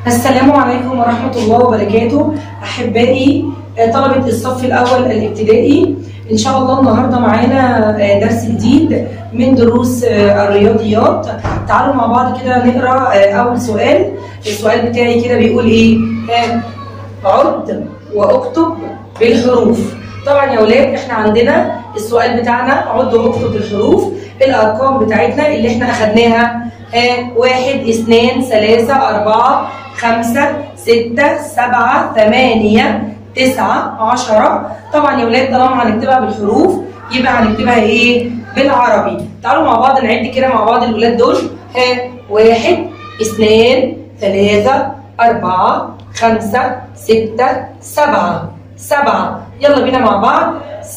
السلام عليكم ورحمة الله وبركاته أحبائي آه، طلبة الصف الأول الابتدائي إن شاء الله النهاردة معانا آه، درس جديد من دروس آه، الرياضيات تعالوا مع بعض كده نقرأ آه، أول سؤال السؤال بتاعي كده بيقول إيه آه، عد واكتب بالحروف طبعا يا ولاد احنا عندنا السؤال بتاعنا عد واكتب الحروف الارقام بتاعتنا اللي احنا اخدناها ها واحد اثنين ثلاثة أربعة خمسة ستة سبعة ثمانية تسعة عشرة طبعا يا ولاد طالما هنكتبها بالحروف يبقى هنكتبها ايه؟ بالعربي تعالوا مع بعض نعد كده مع بعض الولاد دول ها واحد اثنين ثلاثة أربعة خمسة ستة سبعة سبعة يلا بينا مع بعض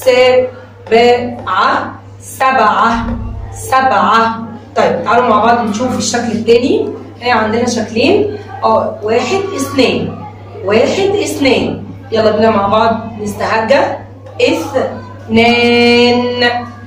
سبعة سبعة سبعة طيب تعالوا مع بعض نشوف الشكل التاني هي عندنا شكلين اه واحد اثنين واحد اثنين يلا بينا مع بعض نستهجى اثنين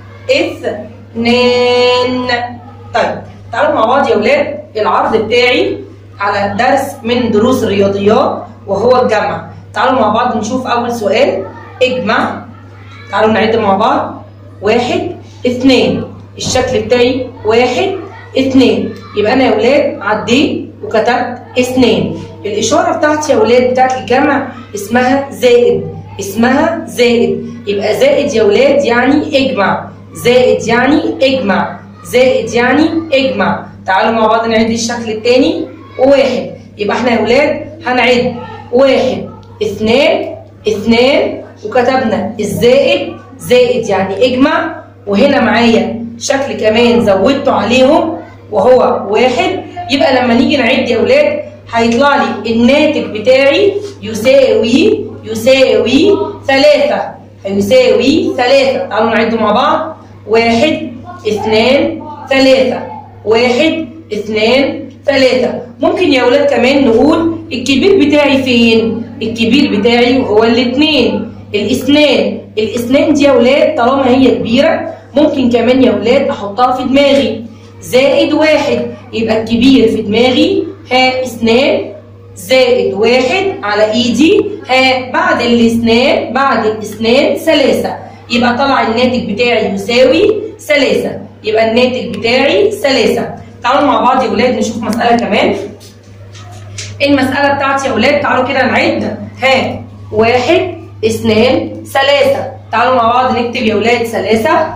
اثنين طيب تعالوا مع بعض يا ولاد العرض بتاعي على درس من دروس الرياضيات وهو الجمع تعالوا مع بعض نشوف اول سؤال اجمع تعالوا نعد مع بعض واحد اثنين الشكل بتاعي واحد اثنين يبقى انا يا ولاد عديت وكتبت اثنين الاشاره بتاعتي يا ولاد بتاعت الجمع اسمها زائد اسمها زائد يبقى زائد يا ولاد يعني اجمع زائد يعني اجمع زائد يعني اجمع تعالوا مع بعض نعد الشكل التاني واحد يبقى احنا يا ولاد هنعد واحد اثنين اثنين وكتبنا الزائد زائد يعني اجمع وهنا معايا شكل كمان زودته عليهم وهو واحد يبقى لما نيجي نعد يا ولاد هيطلع لي الناتج بتاعي يساوي يساوي ثلاثة هيساوي ثلاثة تعالوا نعد مع بعض واحد اثنين ثلاثة واحد اثنين ثلاثة ممكن يا ولاد كمان نقول الكبير بتاعي فين؟ الكبير بتاعي هو الاثنين الاثنين الاثنين دي يا ولاد طالما هي كبيرة ممكن كمان يا ولاد احطها في دماغي زائد واحد يبقى الكبير في دماغي ها اثنين زائد واحد على ايدي ها بعد الاثنين بعد الاثنين ثلاثة يبقى طلع الناتج بتاعي يساوي ثلاثة يبقى الناتج بتاعي ثلاثة تعالوا مع بعض يا ولاد نشوف مسألة كمان المسألة بتاعتي يا ولاد تعالوا كده نعد ها واحد اثنين ثلاثة تعالوا مع بعض نكتب يا ولاد ثلاثة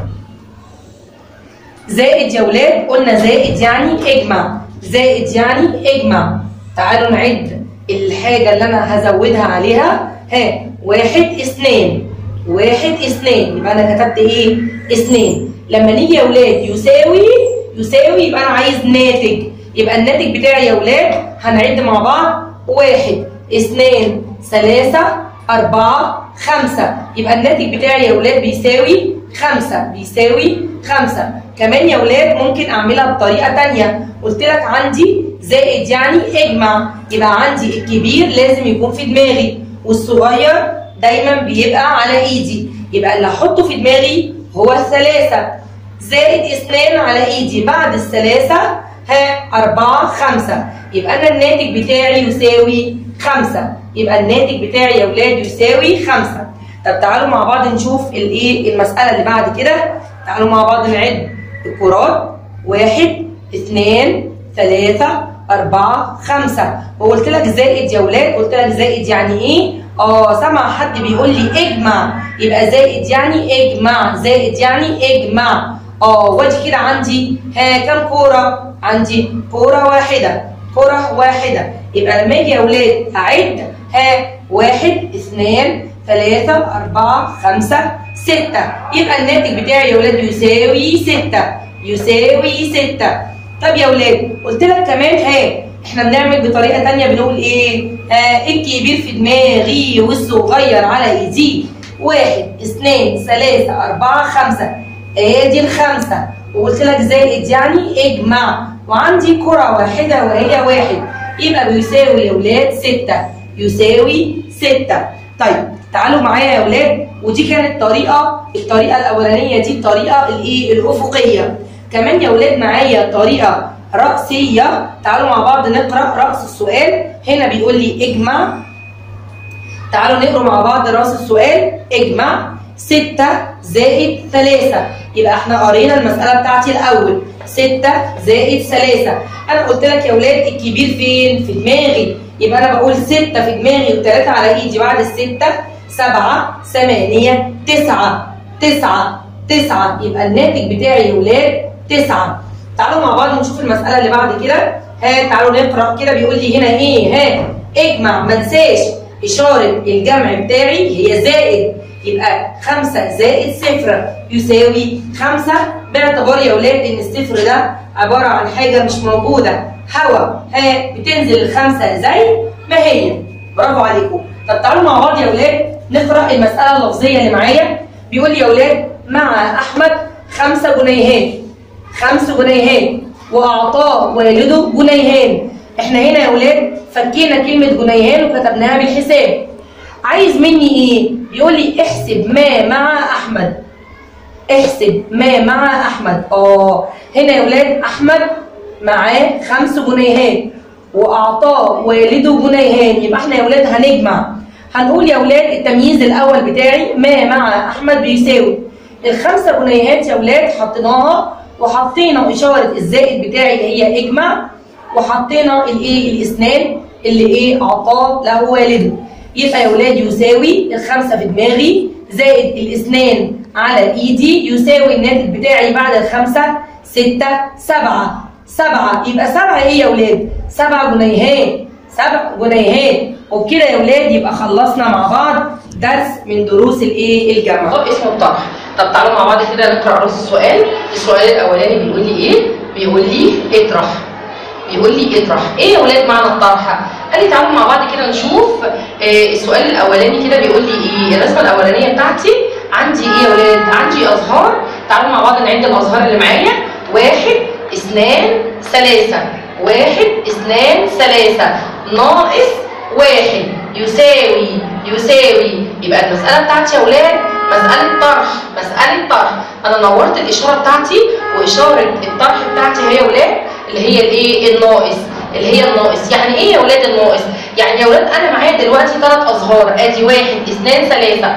زائد يا ولاد قلنا زائد يعني اجمع زائد يعني اجمع تعالوا نعد الحاجة اللي أنا هزودها عليها ها واحد اثنين واحد اثنين يبقى أنا كتبت إيه؟ اثنين لما نيجي يا ولاد يساوي يساوي يبقى أنا عايز ناتج يبقى الناتج بتاعي يا ولاد هنعد مع بعض واحد اثنين ثلاثة أربعة خمسة يبقى الناتج بتاعي يا ولاد بيساوي خمسة بيساوي خمسة كمان يا ولاد ممكن أعملها بطريقة تانية قلت لك عندي زائد يعني اجمع يبقى عندي الكبير لازم يكون في دماغي والصغير دايما بيبقى على ايدي يبقى اللي هحطه في دماغي هو الثلاثة زائد اثنين على ايدي بعد الثلاثة ها أربعة خمسة يبقى أنا الناتج بتاعي يساوي خمسة يبقى الناتج بتاعي يا ولاد يساوي خمسة طب تعالوا مع بعض نشوف الايه المسألة اللي بعد كده تعالوا مع بعض نعد الكرات واحد اثنين ثلاثة أربعة خمسة وقلت لك زائد يا ولاد قلت لك زائد يعني إيه؟ آه سمع حد بيقول لي اجمع يبقى زائد يعني اجمع زائد يعني اجمع آه وادي كده عندي ها كام كورة؟ عندي كورة واحدة كرة واحدة يبقى لما اجي يا ولاد أعد ها واحد اثنين ثلاثة أربعة خمسة ستة يبقى الناتج بتاعي يا ولاد يساوي ستة يساوي ستة طب يا ولاد قلت لك كمان ها احنا بنعمل بطريقة تانية بنقول ايه؟ ها الكبير في دماغي والصغير على ايدي واحد اثنين ثلاثة أربعة خمسة ادي الخمسة وقلت لك زائد يعني اجمع وعندي كرة واحدة وهي واحد يبقى بيساوي يا ولاد ستة يساوي ستة طيب تعالوا معايا يا ولاد ودي كانت طريقة الطريقة الأولانية دي الطريقة الإيه الأفقية كمان يا ولاد معايا طريقة رأسية تعالوا مع بعض نقرأ رأس السؤال هنا بيقول لي اجمع تعالوا نقرأ مع بعض رأس السؤال اجمع 6 زائد 3 يبقى احنا قرينا المسألة بتاعتي الأول 6 زائد 3 أنا قلت لك يا ولاد الكبير فين؟ في دماغي يبقى أنا بقول 6 في دماغي و3 على إيدي بعد الستة 7 8 9 9 9 يبقى الناتج بتاعي يا ولاد 9 تعالوا مع بعض نشوف المسألة اللي بعد كده ها تعالوا نقرأ كده بيقول لي هنا إيه ها اجمع ما انساش إشارة الجمع بتاعي هي زائد يبقى 5 زائد صفر يساوي 5 باعتبار يا ولاد ان الصفر ده عباره عن حاجه مش موجوده هوا ها بتنزل الخمسه زي ما هي برافو عليكم طب تعالوا مع بعض يا ولاد نقرا المساله اللفظيه اللي معايا بيقول لي يا ولاد مع احمد خمسه جنيهات خمس جنيهات واعطاه والده جنيهان احنا هنا يا ولاد فكينا كلمه جنيهان وكتبناها بالحساب عايز مني ايه بيقول لي احسب ما مع احمد احسب ما مع احمد اه هنا يا ولاد احمد معاه خمس جنيهات واعطاه والده جنيهان يبقى احنا يا ولاد هنجمع هنقول يا ولاد التمييز الاول بتاعي ما مع احمد بيساوي الخمسه جنيهات يا ولاد حطيناها وحطينا اشاره الزائد بتاعي اللي هي اجمع وحطينا الايه الاسنان اللي ايه اعطاه له والده يبقى يا ولاد يساوي الخمسه في دماغي زائد الاسنان على ايدي يساوي الناتج بتاعي بعد الخمسه ستة سبعة سبعة يبقى سبعة ايه يا ولاد؟ سبعة جنيهات سبع جنيهات وبكده يا ولاد يبقى خلصنا مع بعض درس من دروس الايه؟ الجامعة. طب اسمه الطرح طب تعالوا مع بعض كده نقرا راس السؤال السؤال الاولاني بيقول لي ايه بيقول لي اطرح بيقول لي اطرح ايه يا ولاد معنى الطرح قال لي تعالوا مع بعض كده نشوف آه السؤال الاولاني كده بيقول لي ايه الرسمه الاولانيه بتاعتي عندي ايه يا ولاد عندي ازهار تعالوا مع بعض نعد الازهار اللي معايا واحد اثنان ثلاثه واحد اثنان ثلاثه ناقص واحد يساوي يساوي يبقى المساله بتاعتي يا ولاد مسألة طرح مسألة طرح أنا نورت الإشارة بتاعتي وإشارة الطرح بتاعتي هي يا ولاد اللي هي الإيه الناقص اللي هي الناقص يعني إيه يا ولاد الناقص؟ يعني يا ولاد أنا معايا دلوقتي ثلاث أزهار أدي واحد اثنين ثلاثة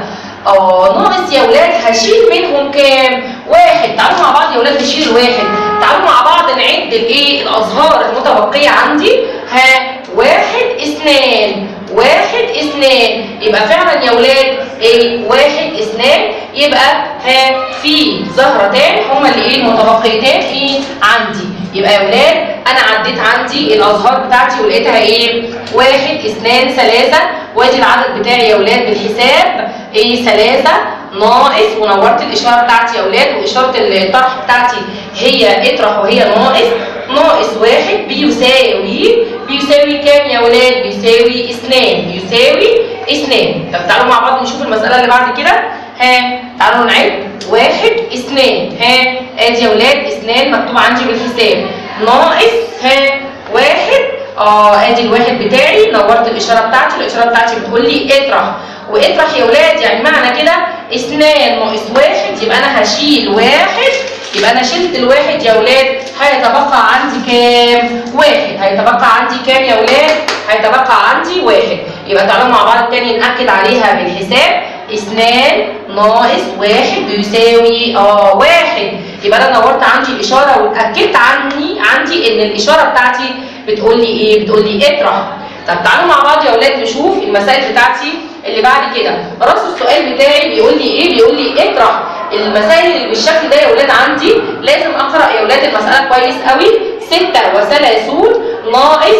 اه ناقص يا ولاد هشيل منهم كام؟ واحد تعالوا مع بعض يا ولاد نشيل الواحد تعالوا مع بعض نعد الايه الازهار المتبقيه عندي ها واحد اثنان واحد اثنان يبقى فعلا يا ولاد ايه واحد اثنان يبقى ها في زهرتان هما اللي ايه المتبقيتان ايه عندي يبقى يا ولاد انا عديت عندي الازهار بتاعتي ولقيتها ايه واحد اثنان ثلاثه وادي العدد بتاعي يا ولاد بالحساب ايه ثلاثه ناقص ونورت الاشاره بتاعتي يا ولاد واشاره الطرح بتاعتي هي اطرح وهي ناقص ناقص واحد بيساوي بيساوي كام يا ولاد؟ بيساوي اثنان يساوي اثنان طب تعالوا مع بعض نشوف المسألة اللي بعد كده ها تعالوا نعد واحد اثنان ها ادي يا ولاد اثنان مكتوب عندي بالحساب ناقص ها واحد اه ادي الواحد بتاعي نورت الاشاره بتاعتي الاشاره بتاعتي بتقول لي اطرح واطرح يا ولاد يعني معنى كده اثنان ناقص واحد يبقى انا هشيل واحد يبقى انا شلت الواحد يا ولاد هيتبقى عندي كام؟ واحد هيتبقى عندي كام يا ولاد؟ هيتبقى عندي واحد يبقى تعالوا مع بعض تاني نأكد عليها بالحساب اثنان ناقص واحد بيساوي اه واحد يبقى انا نورت عندي الاشاره واتاكدت عني عندي ان الاشاره بتاعتي بتقول لي ايه؟ بتقول لي اطرح طب تعالوا مع بعض يا ولاد نشوف المسائل بتاعتي اللي بعد كده راس السؤال بتاعي بيقول لي ايه؟ بيقول لي اطرح المسائل اللي بالشكل ده يا ولاد عندي لازم اقرا يا ولاد المساله كويس قوي 6 وثلاثون ناقص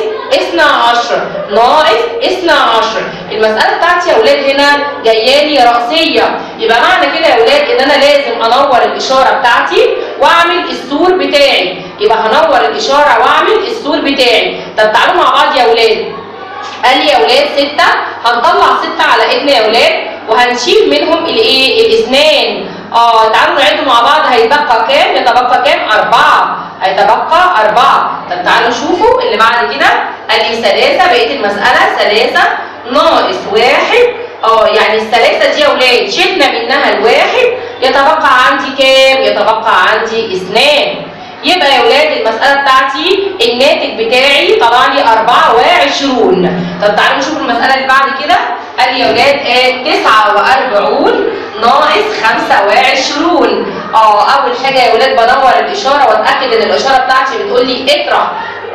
12 ناقص 12 المساله بتاعتي يا ولاد هنا جايه لي راسيه يبقى معنى كده يا ولاد ان انا لازم انور الاشاره بتاعتي واعمل السور بتاعي يبقى هنور الاشاره واعمل السور بتاعي طب تعالوا مع بعض يا ولاد قال لي يا ولاد 6 هنطلع 6 على ايدنا يا ولاد وهنشيل منهم الايه الاثنان اه تعالوا نعد مع بعض هيتبقى كام يتبقى كام أربعة هيتبقى أربعة طب تعالوا شوفوا اللي بعد كده قال لي ثلاثة بقيت المسألة ثلاثة ناقص واحد اه يعني الثلاثة دي يا ولاد شلنا منها الواحد يتبقى عندي كام يتبقى عندي اثنان يبقى يا ولاد المسألة بتاعتي الناتج بتاعي طلع لي 24 طب تعالوا نشوف المسألة اللي بعد كده قال لي يا ولاد آه 49 ناقص 25 اه أول حاجة يا ولاد بدور الإشارة وأتأكد إن الإشارة بتاعتي بتقول لي اطرح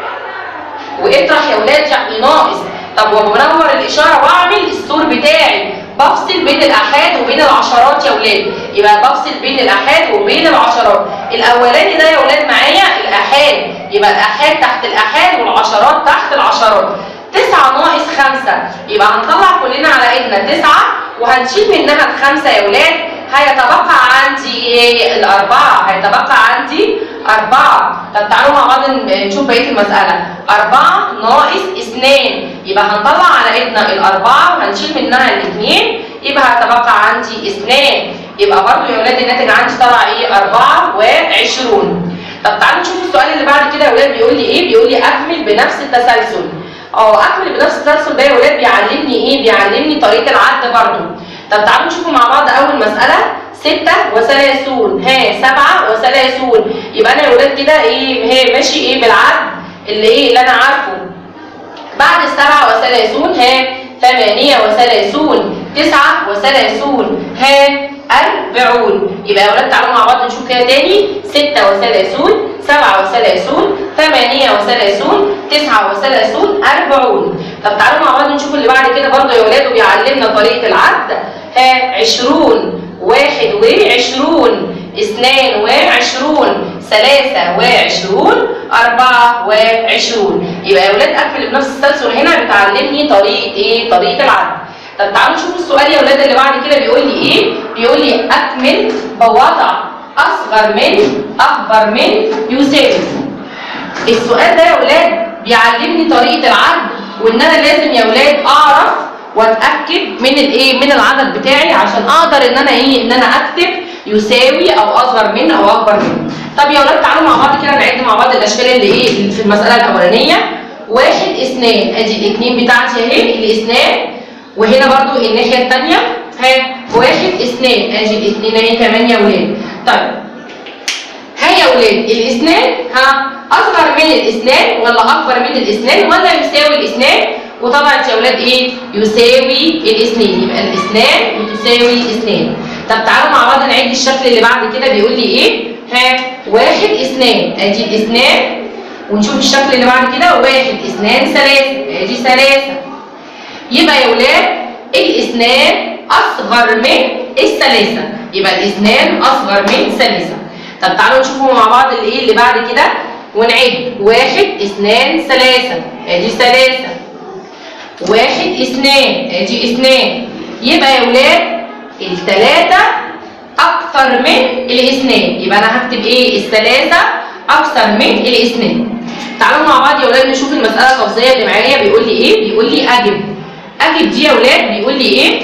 واطرح يا ولاد يعني ناقص طب وبنور الاشاره واعمل السور بتاعي بفصل بين الاحاد وبين العشرات يا ولاد يبقى بفصل بين الاحاد وبين العشرات الاولاني ده يا ولاد معايا الاحاد يبقى الاحاد تحت الاحاد والعشرات تحت العشرات تسعة ناقص خمسة يبقى هنطلع كلنا على ايدنا تسعة وهنشيل منها الخمسة يا ولاد هيتبقى عندي ايه الأربعة هيتبقى عندي أربعة طب تعالوا مع بعض نشوف بقية المسألة أربعة ناقص اثنين يبقى هنطلع على ايدنا الأربعة وهنشيل منها الاثنين يبقى هيتبقى عندي اثنين يبقى برضه يا ولاد الناتج عندي طلع ايه أربعة وعشرون طب تعالوا نشوف السؤال اللي بعد كده يا ولاد بيقول لي ايه بيقول لي أكمل بنفس التسلسل اه أكمل بنفس التسلسل ده يا ولاد بيعلمني ايه بيعلمني طريقة العد برضه طب تعالوا نشوفوا مع بعض أول مسألة ستة وثلاثون ها سبعة وثلاثون يبقى أنا يا ولاد كده إيه هي ماشي إيه بالعد اللي إيه اللي أنا عارفه بعد السبعة وثلاثون ها ثمانية وثلاثون تسعة وثلاثون ها أربعون يبقى يا ولاد تعالوا مع بعض نشوف كده تاني ستة وثلاثون سبعة وثلاثون ثمانية وثلاثون تسعة وثلاثون أربعون طب تعالوا مع بعض نشوف اللي بعد كده برضه يا ولاد وبيعلمنا طريقة العد ها عشرون واحد وعشرون اثنان وعشرون ثلاثة وعشرون أربعة وعشرون يبقى يا ولاد أكمل بنفس التسلسل هنا بتعلمني طريقة إيه؟ طريقة العد طب تعالوا نشوف السؤال يا ولاد اللي بعد كده بيقول لي إيه؟ بيقول لي أكمل بوضع أصغر من أكبر من يساوي السؤال ده يا ولاد بيعلمني طريقة العد وإن أنا لازم يا ولاد أعرف واتاكد من الايه من العدد بتاعي عشان اقدر ان انا ايه ان انا اكتب يساوي او اصغر من او اكبر من طب يا ولاد تعالوا مع بعض كده نعد مع بعض الاشكال اللي ايه اللي في المساله الاولانيه واحد اثنان ادي الاثنين بتاعتي اهي الاثنان وهنا برضو الناحيه الثانيه ها واحد اثنان ادي الاثنين اهي كمان يا ولاد طيب ها يا ولاد الاثنان ها اصغر من الاثنان ولا اكبر من الاثنان ولا يساوي الاثنان وطبعا يا ولاد ايه يساوي الاثنين يبقى الاثنان بتساوي اثنين طب تعالوا مع بعض نعد الشكل اللي بعد كده بيقول لي ايه ها واحد اثنان ادي الاثنان ونشوف الشكل اللي بعد كده واحد اثنان ثلاثة ادي ثلاثة يبقى يا ولاد الاثنان اصغر من الثلاثة يبقى الاثنان اصغر من ثلاثة طب تعالوا نشوفوا مع بعض اللي ايه اللي بعد كده ونعد واحد اثنان ثلاثة ادي ثلاثة واحد اثنان ادي اثنان يبقى يا ولاد الثلاثة أكثر من الاثنان يبقى أنا هكتب إيه الثلاثة أكثر من الاثنان تعالوا مع بعض يا ولاد نشوف المسألة اللفظية اللي معايا بيقول لي إيه بيقول لي أجب أجب دي يا ولاد بيقول لي إيه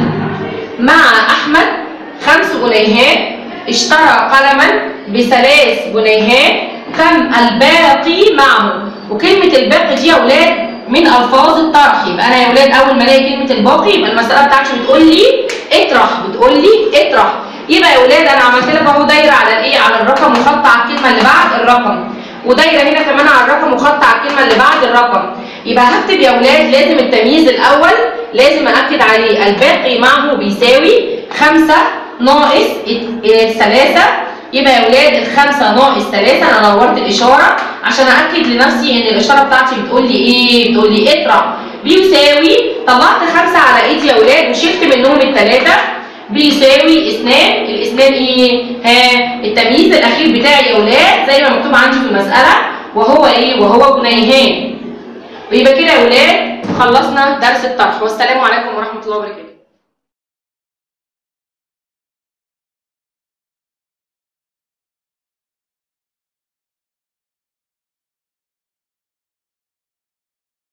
مع أحمد خمس جنيهات اشترى قلما بثلاث جنيهات كم الباقي معه وكلمة الباقي دي يا ولاد من الفاظ الطرح يبقى انا يا ولاد اول ما الاقي كلمه الباقي يبقى المساله بتاعتي بتقول لي اطرح بتقول لي اطرح يبقى يا ولاد انا عملت لك اهو دايره على الايه على الرقم وخط على الكلمه اللي بعد الرقم ودايره هنا كمان على الرقم وخط على الكلمه اللي بعد الرقم يبقى هكتب يا ولاد لازم التمييز الاول لازم اكد عليه الباقي معه بيساوي خمسة ناقص ثلاثة يبقى يا ولاد الخمسة ناقص ثلاثة أنا نورت الإشارة عشان أأكد لنفسي إن الإشارة بتاعتي بتقول لي إيه؟ بتقول لي اطرح بيساوي طلعت خمسة على إيدي يا ولاد وشلت منهم الثلاثة بيساوي اثنان الاثنان إيه؟ ها التمييز الأخير بتاعي يا ولاد زي ما مكتوب عندي في المسألة وهو إيه؟ وهو جنيهان ويبقى كده يا ولاد خلصنا درس الطرح والسلام عليكم ورحمة الله وبركاته